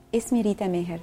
اسمي ريتا ماهر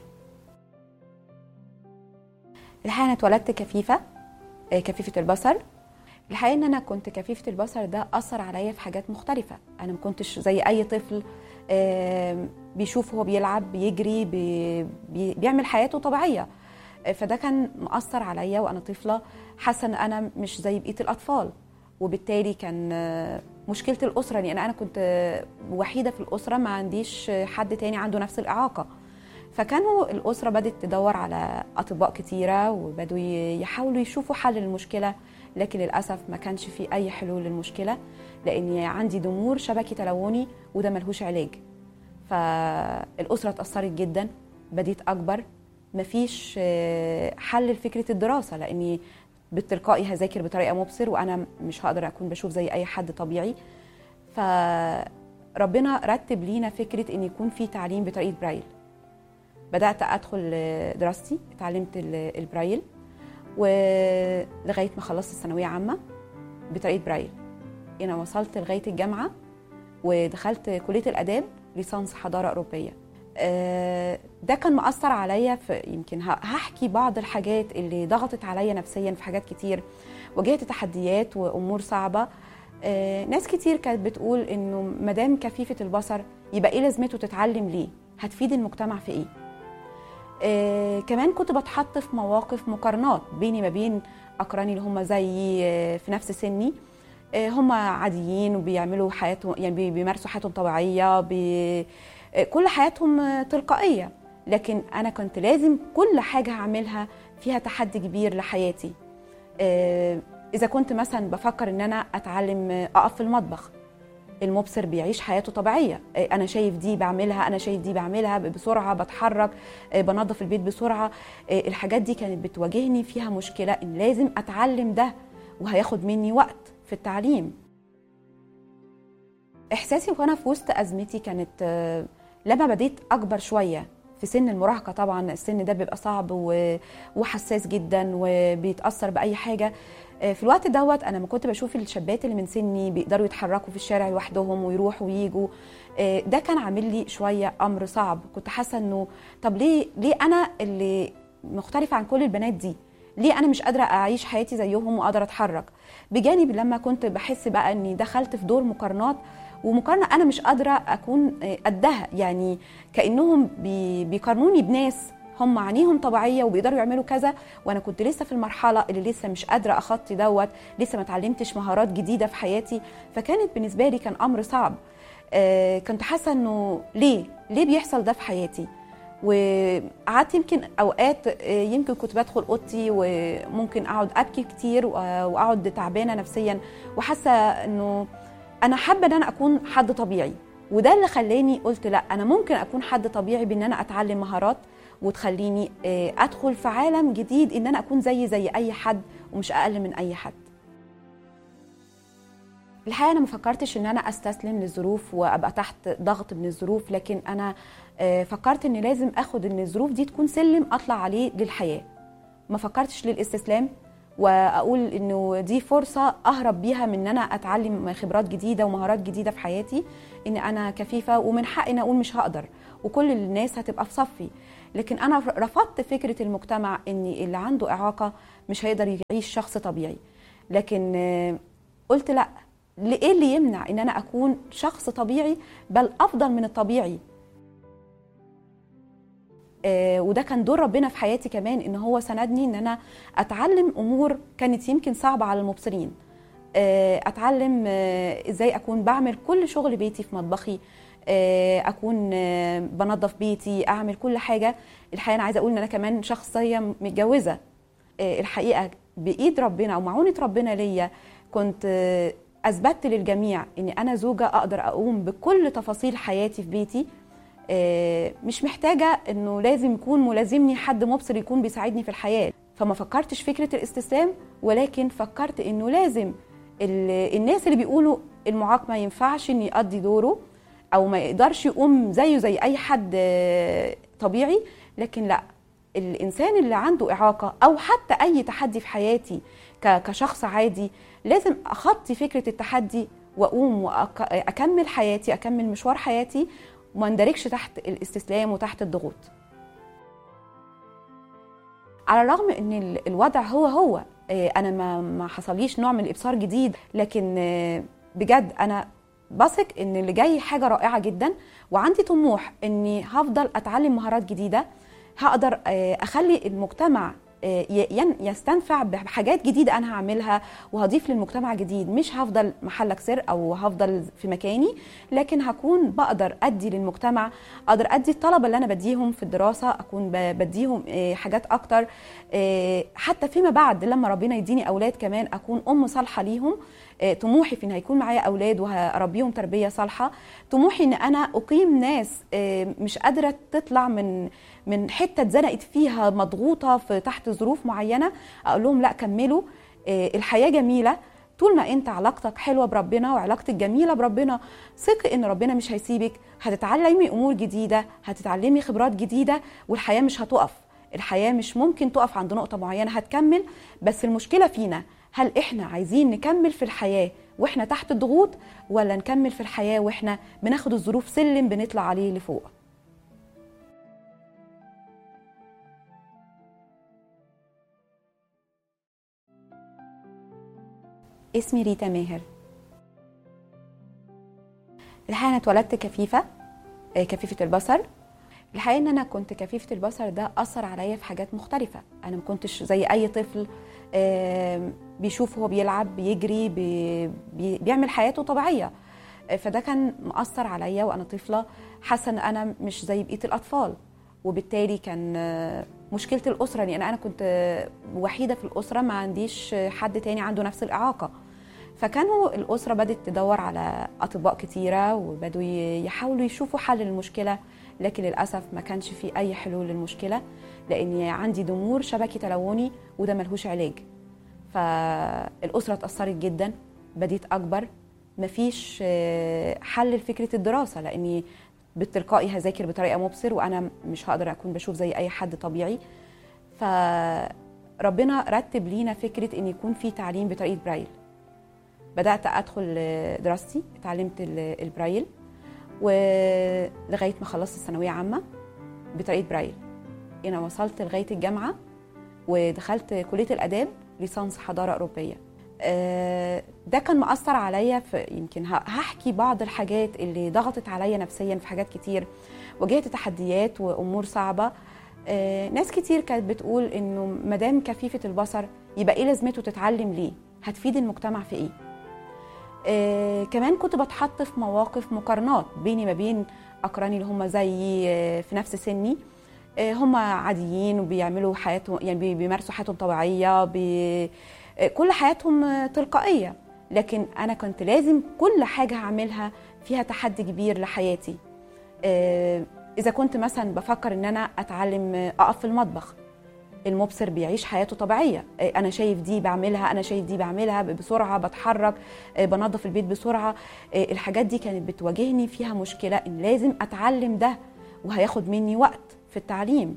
الحقيقه انا اتولدت كفيفه آه، كفيفه البصر الحقيقه ان انا كنت كفيفه البصر ده اثر عليا في حاجات مختلفه انا ما كنتش زي اي طفل آه، بيشوف هو بيلعب بيجري بي بي بيعمل حياته طبيعيه آه، فده كان مأثر عليا وانا طفله حاسه ان انا مش زي بقيه الاطفال وبالتالي كان آه، مشكله الاسره لان انا كنت آه، وحيده في الاسره ما عنديش آه، حد تاني عنده نفس الاعاقه فكانوا الاسره بدات تدور على اطباء كتيره وبدوا ي- يحاولوا يشوفوا حل للمشكله لكن للاسف ما كانش في اي حلول للمشكله لاني عندي ضمور شبكي تلوني وده ملهوش علاج فالاسره اتاثرت جدا بديت اكبر مفيش آه، حل لفكره الدراسه لاني بالتلقائي هذاكر بطريقه مبصر وانا مش هقدر اكون بشوف زي اي حد طبيعي فربنا رتب لينا فكره ان يكون في تعليم بطريقه برايل بدات ادخل آه، دراستي اتعلمت ال- البرايل ولغايه ما خلصت الثانويه عامه بطريقه برايل انا وصلت لغايه الجامعه ودخلت كليه الاداب ليسانس حضاره اوروبيه آه، ده كان مأثر عليا في يمكن ه- هحكي بعض الحاجات اللي ضغطت عليا نفسيا في حاجات كتير واجهت تحديات وامور صعبه آه، ناس كتير كانت بتقول انه مدام كفيفه البصر يبقى ايه لازمته تتعلم ليه هتفيد المجتمع في ايه آه، كمان كنت بتحط في مواقف مقارنات بيني ما بين اقراني اللي هم زيي آه، في نفس سني آه، هم عاديين وبيعملوا حياتهم يعني بي- بيمارسوا حياتهم طبيعيه بي آه، كل حياتهم آه، تلقائيه لكن انا كنت لازم كل حاجه هعملها فيها تحدي كبير لحياتي آه، اذا كنت مثلا بفكر ان انا اتعلم آه، اقف في المطبخ المبصر بيعيش حياته طبيعيه آه، انا شايف دي بعملها انا شايف دي بعملها بسرعه بتحرك آه، بنظف البيت بسرعه آه، الحاجات دي كانت بتواجهني فيها مشكله ان لازم اتعلم ده وهياخد مني وقت في التعليم احساسي وانا في وسط ازمتي كانت آه، لما بديت اكبر شويه في سن المراهقه طبعا السن ده بيبقى صعب و- وحساس جدا وبيتاثر باي حاجه آه، في الوقت دوت انا ما كنت بشوف الشابات اللي من سني بيقدروا يتحركوا في الشارع لوحدهم ويروحوا ويجوا آه، ده كان عامل لي شويه امر صعب كنت حاسه انه طب ليه ليه انا اللي مختلفه عن كل البنات دي ليه انا مش قادره اعيش حياتي زيهم واقدر اتحرك بجانب لما كنت بحس بقى اني دخلت في دور مقارنات ومقارنه انا مش قادره اكون آه، قدها يعني كانهم بي- بيقارنوني بناس هم عينيهم طبيعيه وبيقدروا يعملوا كذا وانا كنت لسه في المرحله اللي لسه مش قادره اخطي دوت لسه ما اتعلمتش مهارات جديده في حياتي فكانت بالنسبه لي كان امر صعب آه، كنت حاسه انه ليه ليه بيحصل ده في حياتي وقعدت يمكن اوقات آه، يمكن كنت بدخل اوضتي وممكن اقعد ابكي كتير وأ- واقعد تعبانه نفسيا وحاسه انه انا حابه ان انا اكون حد طبيعي وده اللي خلاني قلت لا انا ممكن اكون حد طبيعي بان انا اتعلم مهارات وتخليني آه، ادخل في عالم جديد ان انا اكون زي زي اي حد ومش اقل من اي حد الحقيقه انا ما فكرتش ان انا استسلم للظروف وابقى تحت ضغط من الظروف لكن انا آه، فكرت ان لازم اخد ان الظروف دي تكون سلم اطلع عليه للحياه ما فكرتش للاستسلام واقول انه دي فرصه اهرب بيها من ان انا اتعلم خبرات جديده ومهارات جديده في حياتي ان انا كفيفه ومن حقي ان اقول مش هقدر وكل الناس هتبقى في صفي لكن انا رفضت فكره المجتمع ان اللي عنده اعاقه مش هيقدر يعيش شخص طبيعي لكن آه، قلت لا ايه اللي يمنع ان انا اكون شخص طبيعي بل افضل من الطبيعي آه، وده كان دور ربنا في حياتي كمان ان هو سندني ان انا اتعلم امور كانت يمكن صعبه على المبصرين آه، اتعلم آه، ازاي اكون بعمل كل شغل بيتي في مطبخي آه، اكون آه، بنظف بيتي اعمل كل حاجه الحقيقه انا عايزه اقول ان انا كمان شخصيه متجوزه آه، الحقيقه بايد ربنا او معونه ربنا ليا كنت آه، اثبتت للجميع ان انا زوجه اقدر اقوم بكل تفاصيل حياتي في بيتي آه، مش محتاجه انه لازم يكون ملازمني حد مبصر يكون بيساعدني في الحياه فما فكرتش فكره الاستسلام ولكن فكرت انه لازم ال- الناس اللي بيقولوا المعاق ما ينفعش ان يقضي دوره او ما يقدرش يقوم زيه زي اي حد آه، طبيعي لكن لا الانسان اللي عنده اعاقه او حتى اي تحدي في حياتي ك- كشخص عادي لازم اخطي فكره التحدي واقوم واكمل حياتي اكمل مشوار حياتي وما اندرجش تحت الاستسلام وتحت الضغوط على الرغم ان ال- الوضع هو هو آه، انا ما ما حصليش نوع من الابصار جديد لكن آه، بجد انا بثق ان اللي جاي حاجه رائعه جدا وعندي طموح اني هفضل اتعلم مهارات جديده هقدر آه، اخلي المجتمع آه، ي- ين- يستنفع بحاجات جديده انا هعملها وهضيف للمجتمع جديد مش هفضل محلك سر او هفضل في مكاني لكن هكون بقدر ادي للمجتمع اقدر ادي الطلبه اللي انا بديهم في الدراسه اكون ب- بديهم آه، حاجات اكتر آه، حتى فيما بعد لما ربنا يديني اولاد كمان اكون ام صالحه ليهم آه، طموحي في ان هيكون معايا اولاد وهربيهم تربيه صالحه طموحي ان انا اقيم ناس آه، مش قادره تطلع من من حته اتزنقت فيها مضغوطه في تحت ظروف معينه اقول لهم لا كملوا آه، الحياه جميله طول ما انت علاقتك حلوه بربنا وعلاقتك جميله بربنا ثقي ان ربنا مش هيسيبك هتتعلمي امور جديده هتتعلمي خبرات جديده والحياه مش هتقف الحياه مش ممكن تقف عند نقطه معينه هتكمل بس المشكله فينا هل احنا عايزين نكمل في الحياه واحنا تحت الضغوط ولا نكمل في الحياه واحنا بناخد الظروف سلم بنطلع عليه لفوق اسمي ريتا ماهر الحقيقه انا اتولدت كفيفه آه، كفيفه البصر الحقيقه ان انا كنت كفيفه البصر ده اثر عليا في حاجات مختلفه انا ما كنتش زي اي طفل آم، بيشوف هو بيلعب بيجري بي بي بيعمل حياته طبيعيه آه، فده كان مأثر عليا وانا طفله حاسه ان انا مش زي بقيه الاطفال وبالتالي كان آه، مشكله الاسره لان انا كنت آه، وحيده في الاسره ما عنديش آه، حد تاني عنده نفس الاعاقه فكانوا الاسره بدات تدور على اطباء كتيره وبدوا ي- يحاولوا يشوفوا حل للمشكله لكن للاسف ما كانش في اي حلول للمشكله لاني عندي ضمور شبكي تلوني وده ملهوش علاج فالاسره اتاثرت جدا بديت اكبر مفيش آه، حل لفكره الدراسه لاني بالتلقائي هذاكر بطريقه مبصر وانا مش هقدر اكون بشوف زي اي حد طبيعي فربنا رتب لينا فكره ان يكون في تعليم بطريقه برايل بدات ادخل آه، دراستي اتعلمت ال- البرايل ولغايه ما خلصت الثانويه عامه بطريقه برايل انا وصلت لغايه الجامعه ودخلت كليه الاداب ليسانس حضاره اوروبيه آه، ده كان مأثر عليا في يمكن ه- هحكي بعض الحاجات اللي ضغطت عليا نفسيا في حاجات كتير واجهت تحديات وامور صعبه آه، ناس كتير كانت بتقول انه مدام كفيفه البصر يبقى ايه لازمته تتعلم ليه هتفيد المجتمع في ايه آه، كمان كنت بتحط في مواقف مقارنات بيني ما بين اقراني اللي هم زيي آه، في نفس سني آه، هم عاديين وبيعملوا حياتهم يعني بي- بيمارسوا حياتهم طبيعيه بي آه، كل حياتهم آه، تلقائيه لكن انا كنت لازم كل حاجه هعملها فيها تحدي كبير لحياتي آه، اذا كنت مثلا بفكر ان انا اتعلم آه، اقف في المطبخ المبصر بيعيش حياته طبيعيه آه، انا شايف دي بعملها انا شايف دي بعملها بسرعه بتحرك آه، بنظف البيت بسرعه آه، الحاجات دي كانت بتواجهني فيها مشكله ان لازم اتعلم ده وهياخد مني وقت في التعليم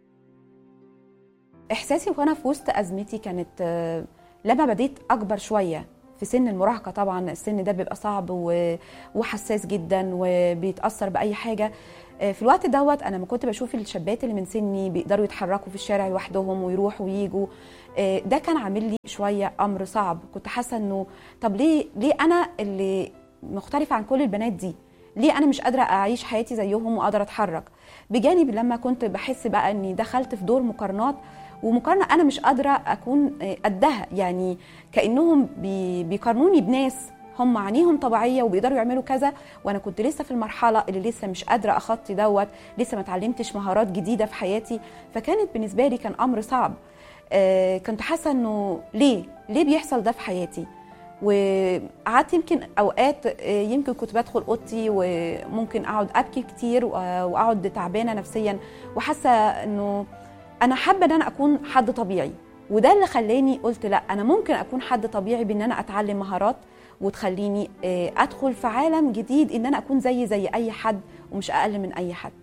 احساسي وانا في وسط ازمتي كانت آه، لما بديت اكبر شويه في سن المراهقه طبعا السن ده بيبقى صعب و- وحساس جدا وبيتاثر باي حاجه آه، في الوقت دوت انا ما كنت بشوف الشابات اللي من سني بيقدروا يتحركوا في الشارع لوحدهم ويروحوا ويجوا آه، ده كان عامل لي شويه امر صعب كنت حاسه انه طب ليه ليه انا اللي مختلفه عن كل البنات دي ليه انا مش قادره اعيش حياتي زيهم وقادره اتحرك بجانب لما كنت بحس بقى اني دخلت في دور مقارنات ومقارنه انا مش قادره اكون آه، قدها يعني كانهم بي- بيقارنوني بناس هم عينيهم طبيعيه وبيقدروا يعملوا كذا وانا كنت لسه في المرحله اللي لسه مش قادره اخطي دوت لسه ما اتعلمتش مهارات جديده في حياتي فكانت بالنسبه لي كان امر صعب آه، كنت حاسه انه ليه ليه بيحصل ده في حياتي وقعدت يمكن اوقات آه، يمكن كنت بدخل اوضتي وممكن اقعد ابكي كتير و- واقعد تعبانه نفسيا وحاسه انه انا حابه ان انا اكون حد طبيعي وده اللي خلاني قلت لا انا ممكن اكون حد طبيعي بان انا اتعلم مهارات وتخليني آه، ادخل في عالم جديد ان انا اكون زي زي اي حد ومش اقل من اي حد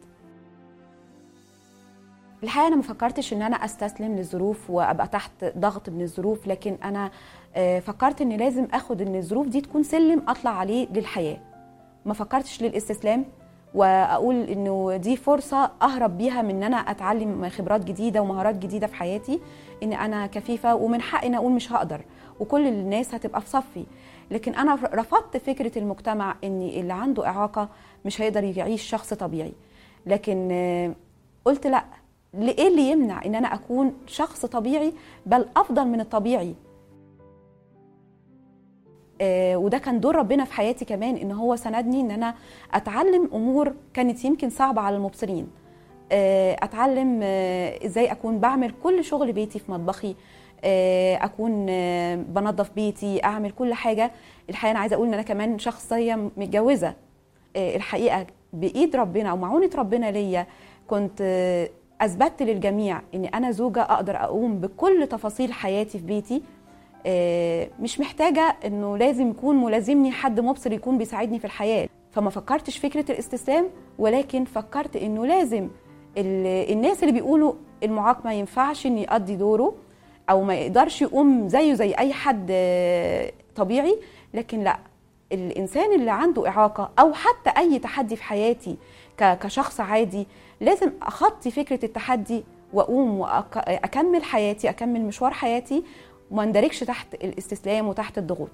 الحقيقه انا ما فكرتش ان انا استسلم للظروف وابقى تحت ضغط من الظروف لكن انا آه، فكرت ان لازم اخد ان الظروف دي تكون سلم اطلع عليه للحياه ما فكرتش للاستسلام واقول انه دي فرصه اهرب بيها من ان انا اتعلم خبرات جديده ومهارات جديده في حياتي ان انا كفيفه ومن حقي ان اقول مش هقدر وكل الناس هتبقى في صفي لكن انا رفضت فكره المجتمع ان اللي عنده اعاقه مش هيقدر يعيش شخص طبيعي لكن آه، قلت لا ايه اللي يمنع ان انا اكون شخص طبيعي بل افضل من الطبيعي آه، وده كان دور ربنا في حياتي كمان ان هو سندني ان انا اتعلم امور كانت يمكن صعبه على المبصرين آه، اتعلم آه، ازاي اكون بعمل كل شغل بيتي في مطبخي آه، اكون آه، بنظف بيتي اعمل كل حاجه الحقيقه انا عايزه اقول ان انا كمان شخصيه متجوزه آه، الحقيقه بايد ربنا او معونه ربنا ليا كنت آه، اثبتت للجميع ان انا زوجه اقدر اقوم بكل تفاصيل حياتي في بيتي آه، مش محتاجه انه لازم يكون ملازمني حد مبصر يكون بيساعدني في الحياه فما فكرتش فكره الاستسلام ولكن فكرت انه لازم ال- الناس اللي بيقولوا المعاق ما ينفعش ان يقضي دوره او ما يقدرش يقوم زيه زي اي حد آه، طبيعي لكن لا الانسان اللي عنده اعاقه او حتى اي تحدي في حياتي ك- كشخص عادي لازم اخطي فكره التحدي واقوم واكمل حياتي اكمل مشوار حياتي وما اندركش تحت الاستسلام وتحت الضغوط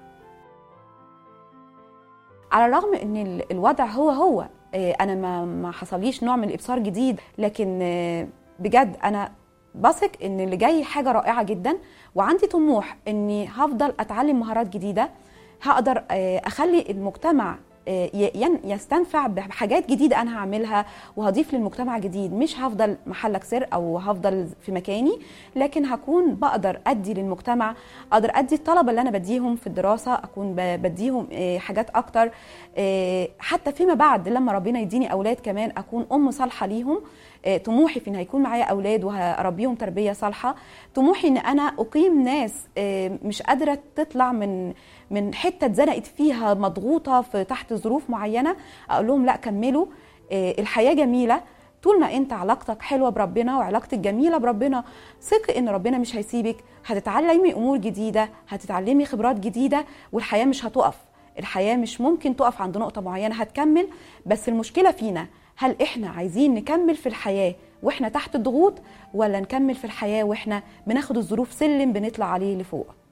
على الرغم ان ال- الوضع هو هو آه، انا ما ما حصليش نوع من الابصار جديد لكن آه، بجد انا بثق ان اللي جاي حاجه رائعه جدا وعندي طموح اني هفضل اتعلم مهارات جديده هقدر آه، اخلي المجتمع آه، ي- ين- يستنفع بحاجات جديده انا هعملها وهضيف للمجتمع جديد مش هفضل محلك سر او هفضل في مكاني لكن هكون بقدر ادي للمجتمع اقدر ادي الطلبه اللي انا بديهم في الدراسه اكون ب- بديهم آه، حاجات اكتر آه، حتى فيما بعد لما ربنا يديني اولاد كمان اكون ام صالحه ليهم آه، طموحي في ان هيكون معايا اولاد وهربيهم تربيه صالحه طموحي ان انا اقيم ناس آه، مش قادره تطلع من من حته اتزنقت فيها مضغوطه في تحت ظروف معينه اقول لهم لا كملوا آه، الحياه جميله طول ما انت علاقتك حلوه بربنا وعلاقتك جميله بربنا ثق ان ربنا مش هيسيبك هتتعلمي امور جديده هتتعلمي خبرات جديده والحياه مش هتقف الحياه مش ممكن تقف عند نقطه معينه هتكمل بس المشكله فينا هل احنا عايزين نكمل في الحياه واحنا تحت الضغوط ولا نكمل في الحياه واحنا بناخد الظروف سلم بنطلع عليه لفوق